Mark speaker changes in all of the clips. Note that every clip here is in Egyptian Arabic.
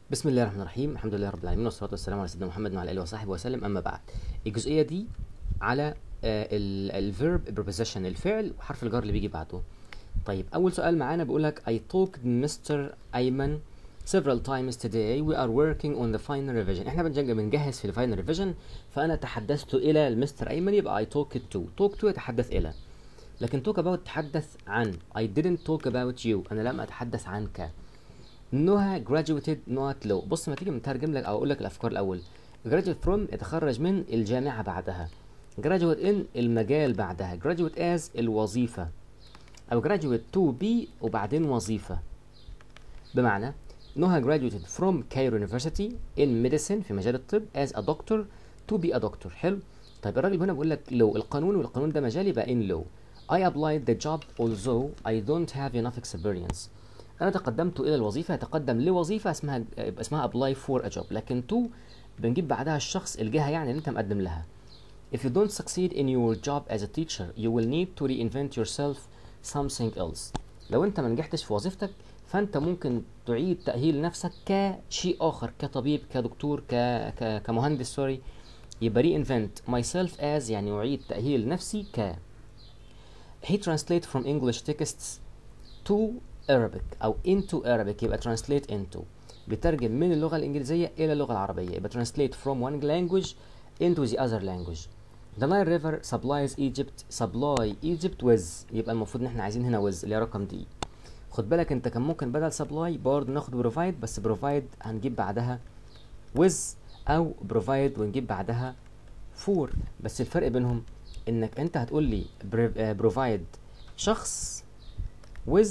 Speaker 1: بسم الله الرحمن الرحيم الحمد لله رب العالمين والصلاه والسلام على سيدنا محمد وعلى اله وصحبه وسلم اما بعد الجزئيه دي على الفيرب preposition الفعل وحرف الجر اللي بيجي بعده طيب اول سؤال معانا بيقول لك I talked Mr. أيمن several times today we are working on the final revision احنا بنجنج بنجهز في الفاينل ريفيجن فانا تحدثت الى المستر ايمن يبقى I talked to talk to يتحدث الى لكن talk about تحدث عن I didn't talk about you انا لم اتحدث عنك نهى graduated not low بص ما تيجي مترجم لك او اقول لك الافكار الاول graduate from يتخرج من الجامعه بعدها graduate in المجال بعدها graduate as الوظيفه او graduate to be وبعدين وظيفه بمعنى نهى graduated from Cairo University in medicine في مجال الطب as a doctor to be a doctor حلو طيب الراجل هنا بيقول لك لو القانون والقانون ده مجال يبقى in law I applied the job although I don't have enough experience انا تقدمت الى الوظيفه يتقدم لوظيفه اسمها اسمها apply for a job لكن to بنجيب بعدها الشخص الجهه يعني اللي انت مقدم لها if you don't succeed in your job as a teacher you will need to reinvent yourself something else لو انت ما نجحتش في وظيفتك فانت ممكن تعيد تاهيل نفسك كشيء اخر كطبيب كدكتور ك... ك... كمهندس سوري يبقى reinvent myself as يعني اعيد تاهيل نفسي ك he translate from English texts to Arabic أو into Arabic يبقى translate into بيترجم من اللغة الإنجليزية إلى اللغة العربية يبقى translate from one language into the other language The Nile River supplies Egypt supply Egypt with يبقى المفروض إن إحنا عايزين هنا with اللي هي رقم دي خد بالك أنت كان ممكن بدل supply برضه ناخد provide بس provide هنجيب بعدها with أو provide ونجيب بعدها for بس الفرق بينهم إنك أنت هتقول لي provide شخص with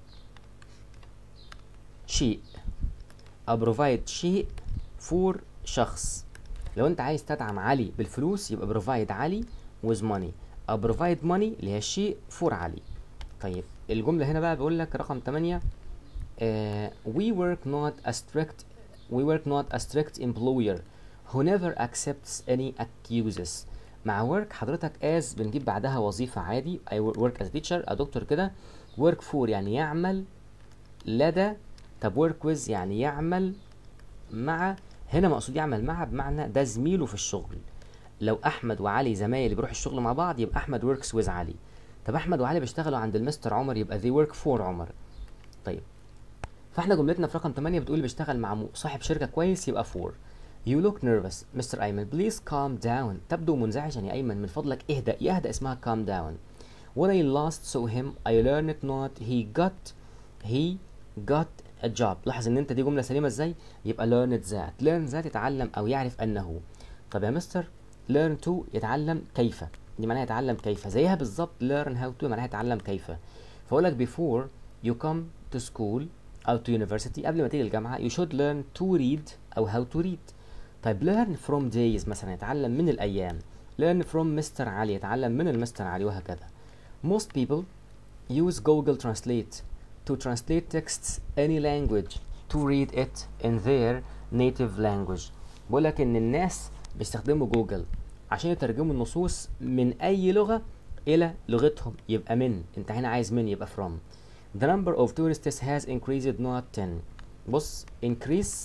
Speaker 1: شيء أو provide شيء for شخص لو أنت عايز تدعم علي بالفلوس يبقى provide علي with money أو provide money اللي هي الشيء for علي طيب الجملة هنا بقى بيقول لك رقم 8 uh, we work not a strict we work not a strict employer who never accepts any accuses مع work حضرتك as بنجيب بعدها وظيفة عادي I work as a teacher a doctor كده work for يعني يعمل لدى طب work with يعني يعمل مع هنا مقصود يعمل مع بمعنى ده زميله في الشغل لو احمد وعلي زمايل بيروحوا الشغل مع بعض يبقى احمد works with علي طب احمد وعلي بيشتغلوا عند المستر عمر يبقى they work for عمر طيب فاحنا جملتنا في رقم 8 بتقول بيشتغل مع صاحب شركه كويس يبقى for You look nervous مستر أيمن please calm down تبدو منزعجا يا أيمن من فضلك اهدأ يهدأ اسمها calm down When I last saw him I learned not he got he got a job لاحظ ان انت دي جمله سليمه ازاي يبقى learn that learn that يتعلم او يعرف انه طب يا مستر learn to يتعلم كيف دي معناها يتعلم كيف زيها بالظبط learn how to معناها يتعلم كيف فاقول لك before you come to school او to university قبل ما تيجي الجامعه you should learn to read او how to read طيب learn from days مثلا يتعلم من الايام learn from مستر علي يتعلم من المستر علي وهكذا most people use Google Translate to translate texts any language to read it in their native language بقول لك ان الناس بيستخدموا جوجل عشان يترجموا النصوص من اي لغه الى لغتهم يبقى من انت هنا عايز من يبقى from the number of tourists has increased not 10 بص increase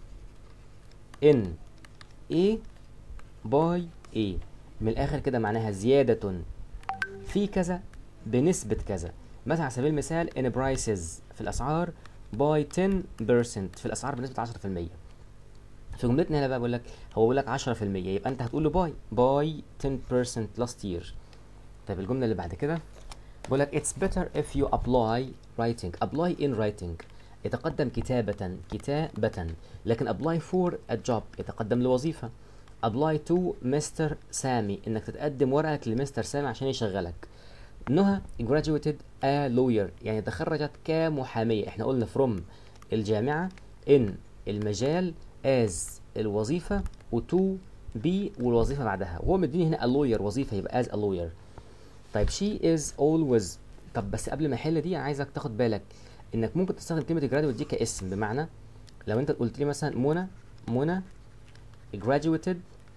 Speaker 1: in a by a من الاخر كده معناها زياده في كذا بنسبه كذا مثلا على سبيل المثال in prices في الاسعار by 10% في الاسعار بنسبه 10% في جملتنا هنا بقى بقول لك هو بيقول لك 10% يبقى انت هتقول له باي باي 10% last year طيب الجمله اللي بعد كده بقول لك it's better if you apply writing apply in writing يتقدم كتابة كتابة لكن apply for a job يتقدم لوظيفة apply to مستر سامي انك تتقدم ورقك لمستر سامي عشان يشغلك نهى graduated a lawyer يعني تخرجت كمحامية احنا قلنا from الجامعة in المجال as الوظيفة و to be والوظيفة بعدها وهو مديني هنا a lawyer وظيفة يبقى as a lawyer طيب she is always طب بس قبل ما احل دي انا عايزك تاخد بالك انك ممكن تستخدم كلمة graduate دي كاسم بمعنى لو انت قلت لي مثلا منى منى graduated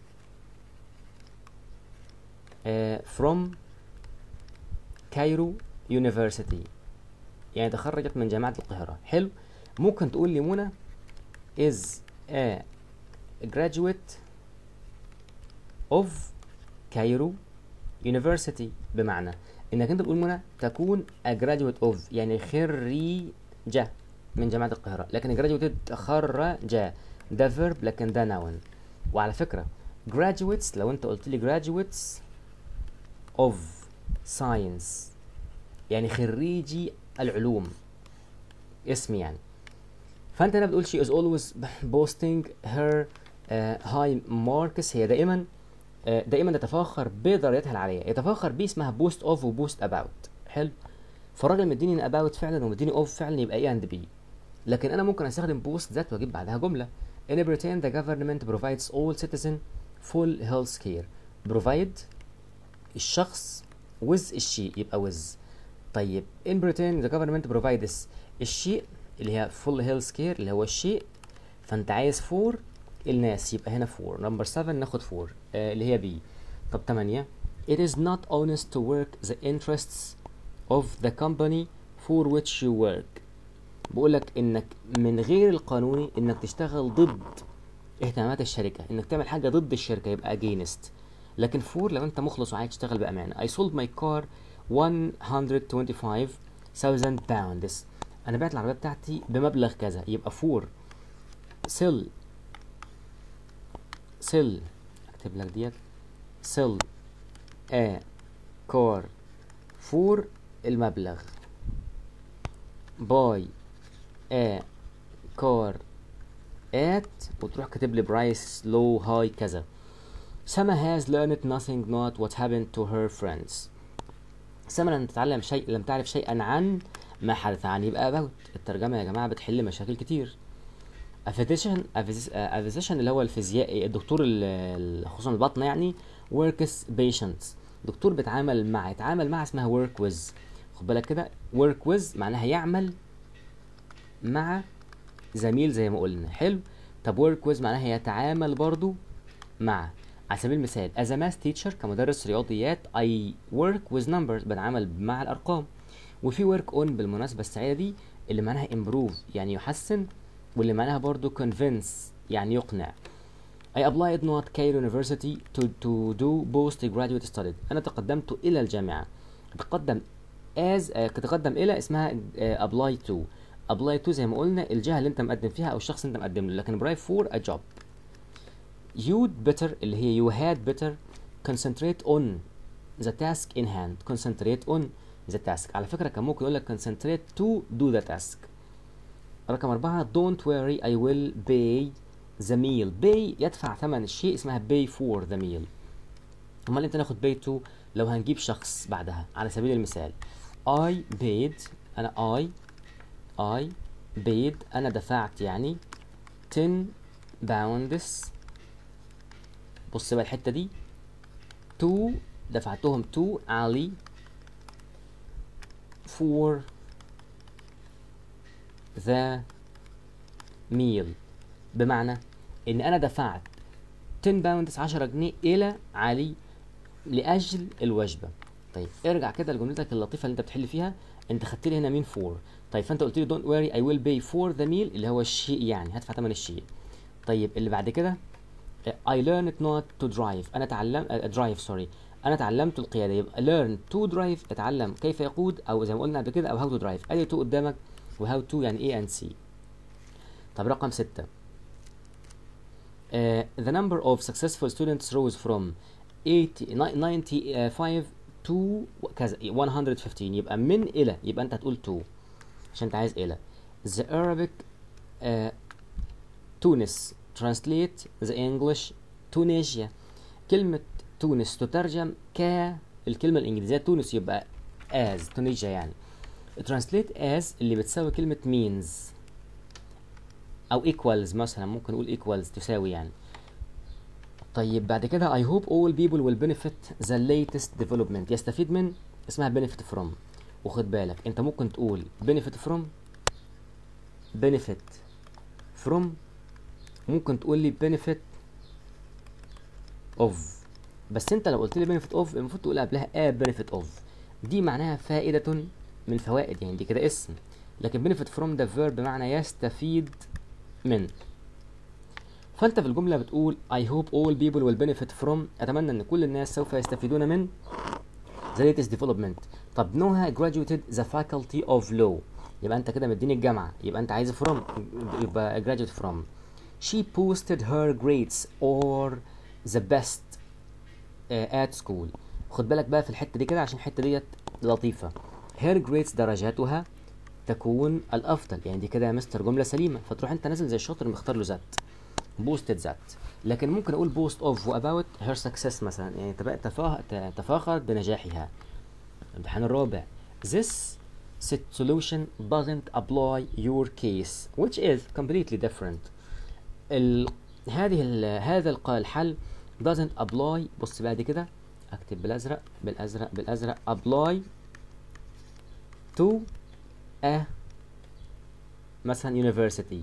Speaker 1: uh, from كايرو يونيفرسيتي يعني تخرجت من جامعة القاهرة حلو ممكن تقول لي منى is a graduate of Cairo University بمعنى انك انت بتقول منى تكون a graduate of يعني خريجة من جامعة القاهرة لكن graduate خرج ده verb لكن ده noun وعلى فكرة graduates لو انت قلت لي graduates of science يعني خريجي العلوم اسم يعني فانت هنا بتقول she is always boasting her uh, high marks هي دائما uh, دائما تتفاخر بدرجاتها العاليه يتفاخر بيه اسمها بوست اوف وبوست اباوت حلو فالراجل مديني اباوت فعلا ومديني اوف فعلا يبقى ايه اند بي لكن انا ممكن استخدم بوست ذات واجيب بعدها جمله in Britain the government provides all citizen full health care provide الشخص with الشيء يبقى with طيب in Britain the government provides الشيء اللي هي full health care اللي هو الشيء فانت عايز for الناس يبقى هنا for number 7 ناخد for آه اللي هي B طب 8 it is not honest to work the interests of the company for which you work بقول لك انك من غير القانوني انك تشتغل ضد اهتمامات الشركه انك تعمل حاجه ضد الشركه يبقى against لكن فور لو انت مخلص وعايز تشتغل بامانه I sold my car 125,000 pounds انا بعت العربيه بتاعتي بمبلغ كذا يبقى فور sell sell اكتب لك ديت sell a car for المبلغ buy a car at وتروح كاتب لي برايس لو هاي كذا سما has learned nothing not what happened to her friends سما لم تتعلم شيء لم تعرف شيئا عن ما حدث عن يبقى about الترجمة يا جماعة بتحل مشاكل كتير a physician a phys- a physician اللي هو الفيزيائي الدكتور ال- خصوصا البطن يعني works patients دكتور بيتعامل مع يتعامل مع اسمها work with خد بالك كده work with معناها يعمل مع زميل زي ما قلنا حلو طب work with معناها يتعامل برضو مع على سبيل المثال as a math teacher كمدرس رياضيات I work with numbers بتعامل مع الأرقام وفي work on بالمناسبة السعيدة دي اللي معناها improve يعني يحسن واللي معناها برضو convince يعني يقنع I applied not Cairo University to, to do postgraduate studies أنا تقدمت إلى الجامعة تقدم as uh, تقدم إلى اسمها uh, apply to apply to زي ما قلنا الجهة اللي أنت مقدم فيها أو الشخص اللي أنت مقدم له لكن apply for a job you'd better اللي هي you had better concentrate on the task in hand concentrate on the task على فكرة كان ممكن يقول لك concentrate to do the task رقم أربعة don't worry I will pay the meal pay يدفع ثمن الشيء اسمها pay for the meal امال انت ناخد pay to لو هنجيب شخص بعدها على سبيل المثال I paid انا I I paid انا دفعت يعني 10 pounds بص بقى الحتة دي to دفعتهم to علي for the meal بمعنى ان انا دفعت 10 باوندز 10 جنيه الى علي لاجل الوجبه طيب ارجع كده لجملتك اللطيفه اللي انت بتحل فيها انت خدت لي هنا مين فور طيب فانت قلت لي دونت worry اي ويل باي فور ذا ميل اللي هو الشيء يعني هدفع ثمن الشيء طيب اللي بعد كده I learned not to drive انا تعلم درايف سوري انا تعلمت القياده يبقى learn to drive اتعلم كيف يقود او زي ما قلنا قبل كده او how to drive ادي to قدامك وهاو تو يعني ايه and see طب رقم ستة uh, the number of successful students rose from 80 95 to كذا 115 يبقى من إلى يبقى أنت هتقول to عشان أنت عايز إلى the Arabic uh, تونس translate the English تونيجيا كلمة تونس تترجم ك الكلمة الإنجليزية تونس يبقى as تونيجيا يعني translate as اللي بتساوي كلمة means أو equals مثلا ممكن نقول equals تساوي يعني طيب بعد كده I hope all people will benefit the latest development يستفيد من اسمها benefit from وخد بالك انت ممكن تقول benefit from benefit from ممكن تقول لي benefit of بس انت لو قلت لي benefit of المفروض تقول قبلها a benefit of دي معناها فائدة من الفوائد يعني دي كده اسم لكن benefit from ده verb بمعنى يستفيد من فانت في الجمله بتقول I hope all people will benefit from اتمنى ان كل الناس سوف يستفيدون من the latest development طب نوها graduated the faculty of law يبقى انت كده مديني الجامعه يبقى انت عايز from يبقى graduate from she posted her grades or the best uh, at school خد بالك بقى في الحته دي كده عشان الحته ديت لطيفه her grades درجاتها تكون الافضل يعني دي كده يا مستر جمله سليمه فتروح انت نازل زي الشاطر مختار له ذات بوستد ذات لكن ممكن اقول بوست اوف واباوت هير سكسس مثلا يعني تبقى تفا- تفاخر بنجاحها الامتحان الرابع this solution doesn't apply your case which is completely different ال... هذه ال... هذا الق- الحل doesn't apply بص بقى دي كده اكتب بالازرق بالازرق بالازرق apply to a مثلا university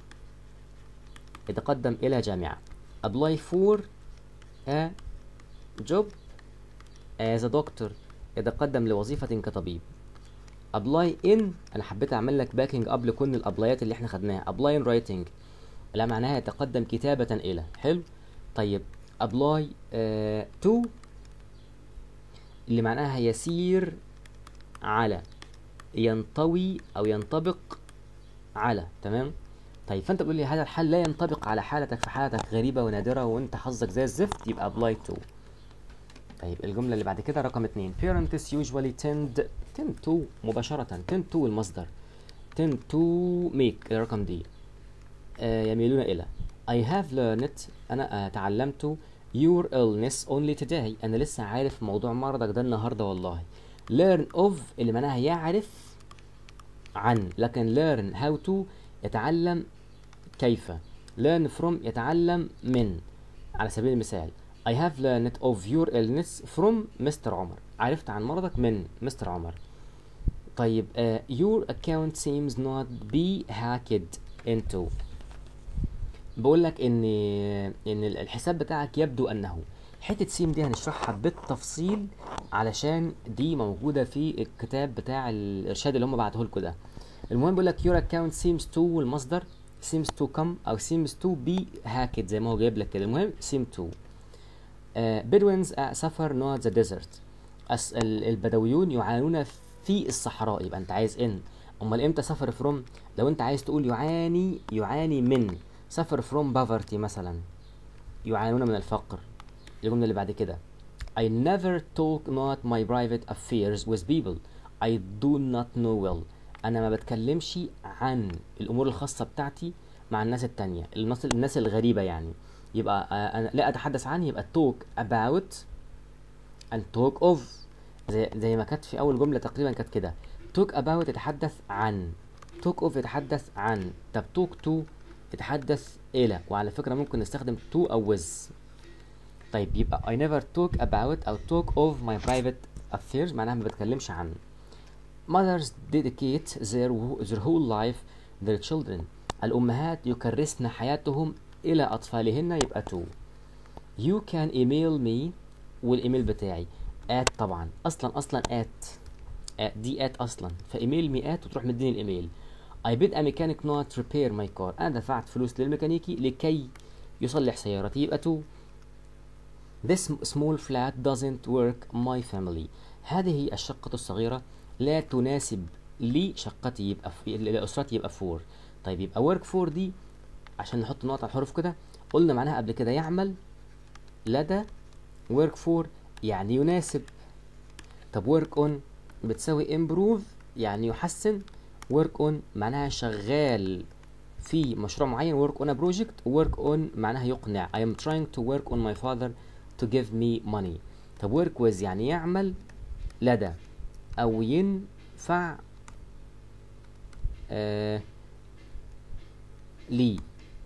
Speaker 1: يتقدم إلى جامعة apply for a job as a doctor يتقدم لوظيفة كطبيب apply in أنا حبيت أعمل لك باكينج أب لكل الأبلايات اللي إحنا خدناها apply in writing لا معناها يتقدم كتابة إلى حلو طيب apply uh, to اللي معناها يسير على ينطوي أو ينطبق على تمام طيب فانت بتقول لي هذا الحل لا ينطبق على حالتك في حالتك غريبه ونادره وانت حظك زي الزفت يبقى apply to طيب الجمله اللي بعد كده رقم اتنين parents usually tend tend to مباشره tend to المصدر tend to make الرقم دي آه يميلون الى I have learned انا آه تعلمت your illness only today انا لسه عارف موضوع مرضك ده النهارده والله learn of اللي معناها يعرف عن لكن learn how to يتعلم كيف learn from يتعلم من على سبيل المثال I have learned of your illness from Mr. عمر عرفت عن مرضك من مستر عمر طيب uh, your account seems not be hacked into بقول لك ان ان الحساب بتاعك يبدو انه حته سيم دي هنشرحها بالتفصيل علشان دي موجوده في الكتاب بتاع الارشاد اللي هم بعته لكم ده المهم بيقول لك your account seems to والمصدر seems to come او seems to be hacked زي ما هو جايب لك كده المهم seem to uh, Bedouins uh, suffer not the desert أس ال- البدويون يعانون في الصحراء يبقى انت عايز ان امال امتى suffer from لو انت عايز تقول يعاني يعاني من suffer from poverty مثلا يعانون من الفقر الجملة اللي بعد كده I never talk not my private affairs with people I do not know well انا ما بتكلمش عن الامور الخاصه بتاعتي مع الناس التانية الناس الناس الغريبه يعني يبقى آه، انا لا اتحدث عن يبقى talk about and talk of زي زي ما كانت في اول جمله تقريبا كانت كده talk about يتحدث عن talk of يتحدث عن طب talk to يتحدث الى وعلى فكره ممكن نستخدم to او with طيب يبقى I never talk about أو talk of my private affairs معناها ما بتكلمش عن mothers dedicate their, their whole life their children الأمهات يكرسن حياتهم إلى أطفالهن يبقى to you can email me والإيميل بتاعي at طبعا أصلا أصلا at, at دي at أصلا فإيميل مي at وتروح مديني الإيميل I bid a mechanic not repair my car أنا دفعت فلوس للميكانيكي لكي يصلح سيارتي يبقى to This small flat doesn't work my family هذه الشقة الصغيرة لا تناسب لي شقتي يبقى ف... لأسرتي يبقى فور طيب يبقى work for دي عشان نحط نقط على الحروف كده قلنا معناها قبل كده يعمل لدى work for يعني يناسب طب work on بتساوي improve يعني يحسن work on معناها شغال في مشروع معين work on a project work on معناها يقنع I am trying to work on my father to give me money طب work with يعني يعمل لدى أو ينفع آه لي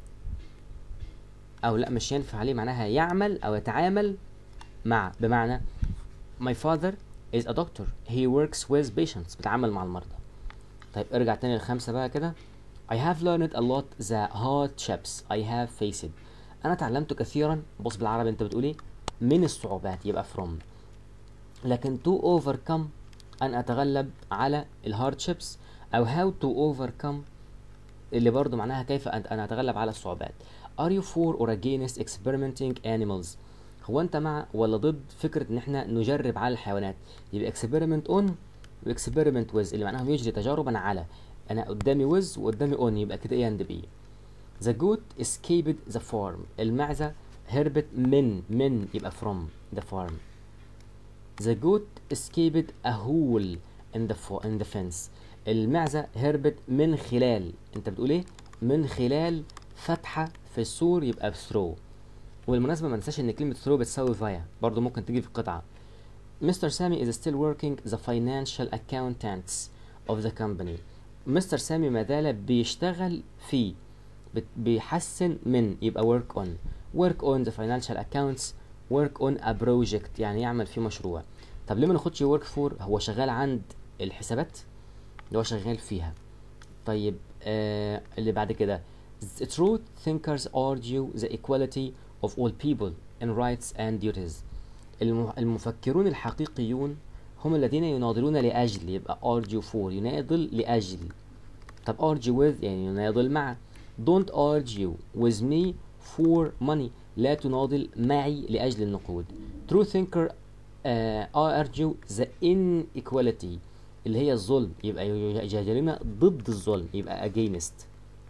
Speaker 1: أو لا مش ينفع لي معناها يعمل أو يتعامل مع بمعنى my father is a doctor he works with patients بتعامل مع المرضى طيب ارجع تاني للخمسة بقى كده I have learned a lot the hardships I have faced أنا تعلمت كثيرا بص بالعربي أنت بتقول إيه من الصعوبات يبقى from لكن to overcome أن أتغلب على الهاردشيبس أو how to overcome اللي برضو معناها كيف أن- أنا أتغلب على الصعوبات are you for or against experimenting animals هو أنت مع ولا ضد فكرة إن إحنا نجرب على الحيوانات يبقى experiment on و experiment with اللي معناها يجري تجاربا على أنا قدامي with وقدامي on يبقى كده A and B The goat escaped the farm المعزة هربت من من يبقى from the farm The goat escaped a hole in the fo- in the fence المعزة هربت من خلال انت بتقول ايه من خلال فتحة في السور يبقى through وبالمناسبة ما ننساش ان كلمة through بتساوي via برضو ممكن تيجي في القطعة Mr. Sammy is still working the financial accountants of the company مستر سامي ما زال بيشتغل في بت- بيحسن من يبقى work on work on the financial accounts work on a project يعني يعمل في مشروع طب ليه ما ناخدش work for هو شغال عند الحسابات اللي هو شغال فيها طيب آه اللي بعد كده The truth thinkers argue the equality of all people in rights and duties الم- المفكرون الحقيقيون هم الذين يناضلون لأجل يبقى argue for يناضل لأجل طب argue with يعني يناضل مع don't argue with me for money لا تناضل معي لأجل النقود true thinker uh, argue the inequality اللي هي الظلم يبقى يجادلون ضد الظلم يبقى against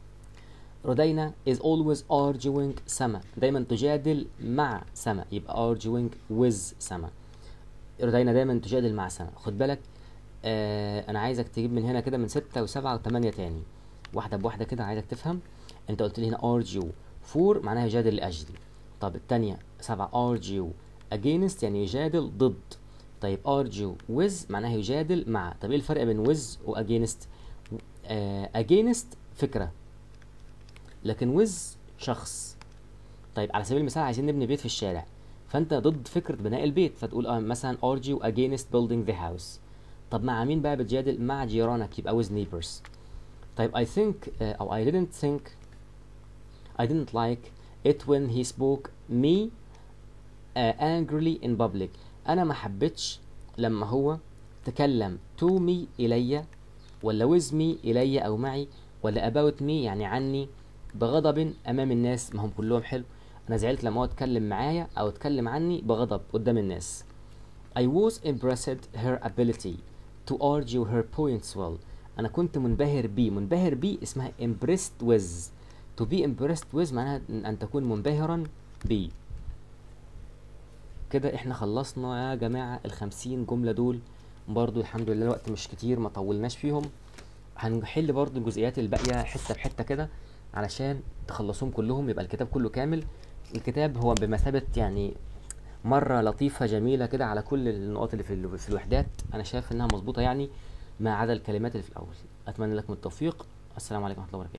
Speaker 1: رودينا is always arguing سما دايما تجادل مع سما يبقى arguing with سما رودينا دايما تجادل مع سما خد بالك آه انا عايزك تجيب من هنا كده من ستة وسبعة وثمانية تاني واحدة بواحدة كده عايزك تفهم انت قلت لي هنا argue for معناها يجادل لأجل طب التانية سبعة argue against يعني يجادل ضد طيب argue with معناها يجادل مع طب ايه الفرق بين with و against آه against فكرة لكن with شخص طيب على سبيل المثال عايزين نبني بيت في الشارع فانت ضد فكرة بناء البيت فتقول اه مثلا argue against building the house طب مع مين بقى بتجادل مع جيرانك يبقى with neighbors طيب I think uh, أو I didn't think I didn't like it when he spoke me uh, angrily in public أنا ما حبيتش لما هو تكلم to me إلي ولا with me إلي أو معي ولا about me يعني عني بغضب أمام الناس ما هم كلهم حلو أنا زعلت لما هو اتكلم معايا أو اتكلم عني بغضب قدام الناس I was impressed her ability to argue her points well أنا كنت منبهر بيه منبهر بيه اسمها impressed with to be impressed with معناها أن تكون منبهرا بيه كده احنا خلصنا يا جماعة الخمسين جملة دول برضو الحمد لله الوقت مش كتير ما طولناش فيهم هنحل برضو الجزئيات الباقية حتة بحتة كده علشان تخلصوهم كلهم يبقى الكتاب كله كامل الكتاب هو بمثابة يعني مرة لطيفة جميلة كده على كل النقاط اللي في, ال- في الوحدات أنا شايف إنها مظبوطة يعني ما عدا الكلمات اللي في الأول أتمنى لكم التوفيق السلام عليكم ورحمة الله وبركاته